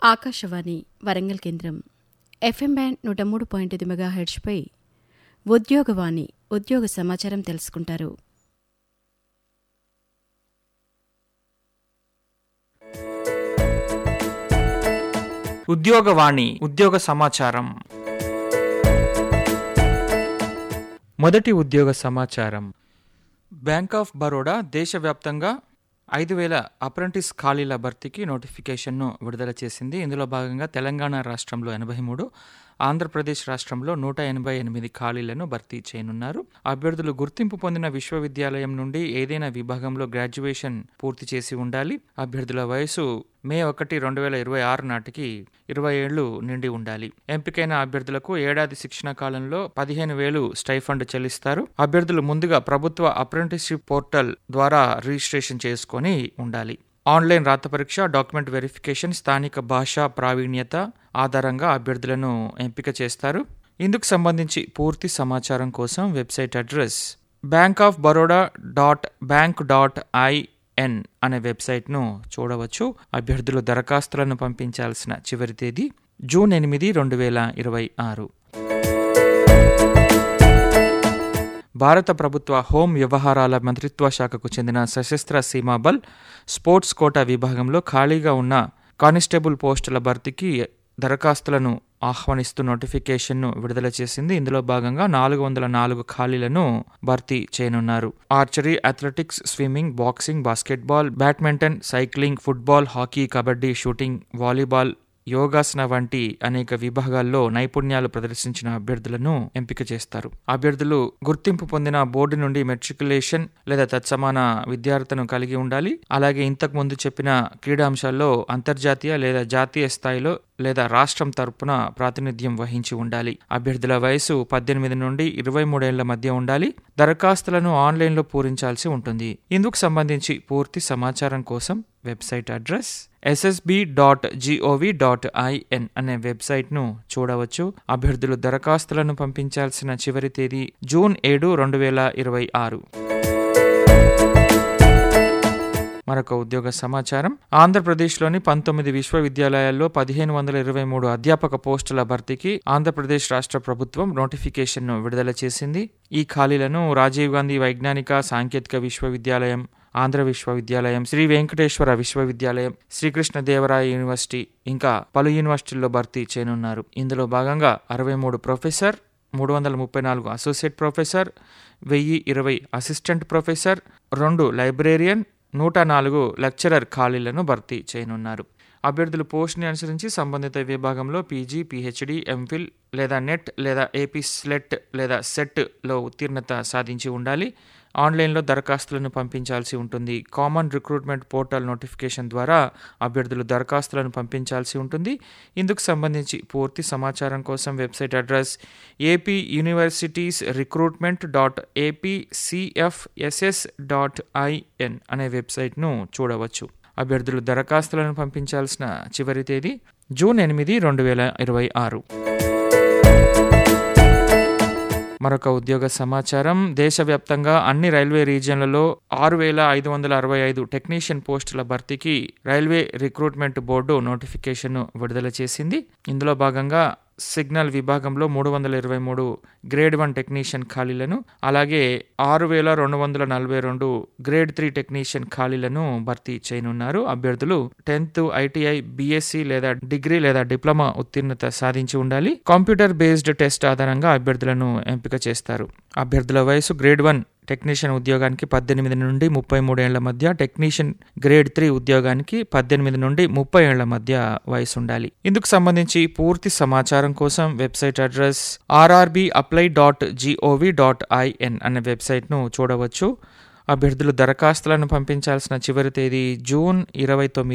ఆకాశవాణి వరంగల్ కేంద్రం FM band నూట మూడు పాయింట్ ఐదు మెగా హెడ్స్పై ఉద్యోగవాణి ఉద్యోగ సమాచారం తెలుసుకుంటారు ఉద్యోగవాణి ఉద్యోగ సమాచారం మొదటి ఉద్యోగ సమాచారం బ్యాంక్ ఆఫ్ బరోడా దేశవ్యాప్తంగా ఐదు వేల అప్రెంటిస్ ఖాళీల భర్తీకి నోటిఫికేషన్ను విడుదల చేసింది ఇందులో భాగంగా తెలంగాణ రాష్ట్రంలో ఎనభై మూడు ఆంధ్రప్రదేశ్ రాష్ట్రంలో నూట ఎనభై ఎనిమిది ఖాళీలను భర్తీ చేయనున్నారు అభ్యర్థులు గుర్తింపు పొందిన విశ్వవిద్యాలయం నుండి ఏదైనా విభాగంలో గ్రాడ్యుయేషన్ పూర్తి చేసి ఉండాలి అభ్యర్థుల వయసు మే ఒకటి రెండు వేల ఇరవై ఆరు నాటికి ఇరవై ఏళ్లు నిండి ఉండాలి ఎంపికైన అభ్యర్థులకు ఏడాది శిక్షణ కాలంలో పదిహేను వేలు స్టైఫండ్ చెల్లిస్తారు అభ్యర్థులు ముందుగా ప్రభుత్వ అప్రెంటిస్షిప్ పోర్టల్ ద్వారా రిజిస్ట్రేషన్ చేసుకొని ఉండాలి ఆన్లైన్ రాత పరీక్ష డాక్యుమెంట్ వెరిఫికేషన్ స్థానిక భాషా ప్రావీణ్యత ఆధారంగా అభ్యర్థులను ఎంపిక చేస్తారు ఇందుకు సంబంధించి పూర్తి సమాచారం కోసం website address bank of Baroda dot bank dot IN అనే వెబ్సైట్ను చూడవచ్చు అభ్యర్థులు దరఖాస్తులను పంపించాల్సిన చివరి తేదీ జూన్ ఎనిమిది రెండు వేల ఇరవై ఆరు భారత ప్రభుత్వ హోం వ్యవహారాల మంత్రిత్వ శాఖకు చెందిన సశస్త్ర సీమాబల్ స్పోర్ట్స్ కోటా విభాగంలో ఖాళీగా ఉన్న కానిస్టేబుల్ పోస్టుల భర్తీకి దరఖాస్తులను ఆహ్వానిస్తూ నోటిఫికేషన్ను విడుదల చేసింది ఇందులో భాగంగా నాలుగు వందల నాలుగు ఖాళీలను భర్తీ చేయనున్నారు archery athletics swimming boxing basketball badminton cycling football hockey kabaddi shooting volleyball yogasana వంటి అనేక విభాగాల్లో నైపుణ్యాలు ప్రదర్శించిన అభ్యర్థులను ఎంపిక చేస్తారు అభ్యర్థులు గుర్తింపు పొందిన బోర్డు నుండి మెట్రికులేషన్ లేదా తత్సమాన విద్యార్థులను కలిగి ఉండాలి అలాగే ఇంతకు ముందు చెప్పిన క్రీడాంశాల్లో అంతర్జాతీయ లేదా జాతీయ స్థాయిలో లేదా రాష్ట్రం తరపున ప్రాతినిధ్యం వహించి ఉండాలి అభ్యర్థుల వయసు పద్దెనిమిది నుండి ఇరవై మూడేళ్ల మధ్య ఉండాలి దరఖాస్తులను ఆన్లైన్లో పూరించాల్సి ఉంటుంది ఇందుకు సంబంధించి పూర్తి సమాచారం కోసం website address SSB dot GOV dot IN అనే వెబ్సైట్ను చూడవచ్చు అభ్యర్థులు దరఖాస్తులను పంపించాల్సిన చివరి తేదీ జూన్ ఏడు రెండు వేల ఇరవై ఆరు మరొక ఉద్యోగ సమాచారం ఆంధ్రప్రదేశ్లోని పంతొమ్మిది విశ్వవిద్యాలయాల్లో పదిహేను వందల ఇరవై మూడు అధ్యాపక పోస్టుల భర్తీకి ఆంధ్రప్రదేశ్ రాష్ట్ర ప్రభుత్వం నోటిఫికేషన్ను విడుదల చేసింది ఈ ఖాళీలను రాజీవ్ గాంధీ వైజ్ఞానిక సాంకేతిక విశ్వవిద్యాలయం ఆంధ్ర విశ్వవిద్యాలయం శ్రీ వెంకటేశ్వర విశ్వవిద్యాలయం శ్రీకృష్ణదేవరాయ యూనివర్సిటీ ఇంకా పలు యూనివర్సిటీల్లో భర్తీ చేయనున్నారు ఇందులో భాగంగా అరవై మూడు ప్రొఫెసర్ మూడు వందల ముప్పై నాలుగు అసోసియేట్ ప్రొఫెసర్ వెయ్యి ఇరవై అసిస్టెంట్ ప్రొఫెసర్ రెండు లైబ్రేరియన్ నూట నాలుగు లెక్చరర్ ఖాళీలను భర్తీ చేయనున్నారు అభ్యర్థులు పోస్ట్ని అనుసరించి సంబంధిత విభాగంలో పీజీ పీహెచ్డీ ఎంఫిల్ లేదా నెట్ లేదా ఏపీ స్లెట్ లేదా సెట్లో ఉత్తీర్ణత సాధించి ఉండాలి ఆన్లైన్లో దరఖాస్తులను పంపించాల్సి ఉంటుంది కామన్ రిక్రూట్మెంట్ పోర్టల్ నోటిఫికేషన్ ద్వారా అభ్యర్థులు దరఖాస్తులను పంపించాల్సి ఉంటుంది ఇందుకు సంబంధించి పూర్తి సమాచారం కోసం website address AP universities recruitment dot AP CFSS dot IN అనే వెబ్సైట్ను చూడవచ్చు అభ్యర్థులు దరఖాస్తులను పంపించాల్సిన చివరి తేదీ జూన్ ఎనిమిది రెండు వేల ఇరవై ఆరు మరొక ఉద్యోగ సమాచారం దేశవ్యాప్తంగా అన్ని రైల్వే రీజియన్లలో ఆరు వేల ఐదు వందల అరవై ఐదు టెక్నీషియన్ పోస్టుల భర్తీకి రైల్వే రిక్రూట్మెంట్ బోర్డు నోటిఫికేషన్ విడుదల చేసింది ఇందులో భాగంగా సిగ్నల్ విభాగంలో మూడు వందల ఇరవై మూడు గ్రేడ్ వన్ టెక్నీషియన్ ఖాళీలను అలాగే ఆరు వేల రెండు వందల నలభై రెండు గ్రేడ్ త్రీ టెక్నీషియన్ ఖాళీలను భర్తీ చేయనున్నారు అభ్యర్థులు టెన్త్ ఐటీఐ బీఎస్సీ లేదా డిగ్రీ లేదా డిప్లొమా ఉత్తీర్ణత సాధించి ఉండాలి కంప్యూటర్ బేస్డ్ టెస్ట్ ఆధారంగా అభ్యర్థులను ఎంపిక చేస్తారు అభ్యర్థుల వయసు గ్రేడ్ వన్ టెక్నీషియన్ ఉద్యోగానికి పద్దెనిమిది నుండి ముప్పై మూడేళ్ల మధ్య టెక్నీషియన్ గ్రేడ్ త్రీ ఉద్యోగానికి పద్దెనిమిది నుండి ముప్పై ఏళ్ల మధ్య వయసు ఉండాలి ఇందుకు సంబంధించి పూర్తి సమాచారం కోసం website address RRB apply dot GOV dot IN అనే వెబ్సైట్ను చూడవచ్చు అభ్యర్థులు దరఖాస్తులను పంపించాల్సిన చివరి తేదీ జూన్ ఇరవై తొమ్మిది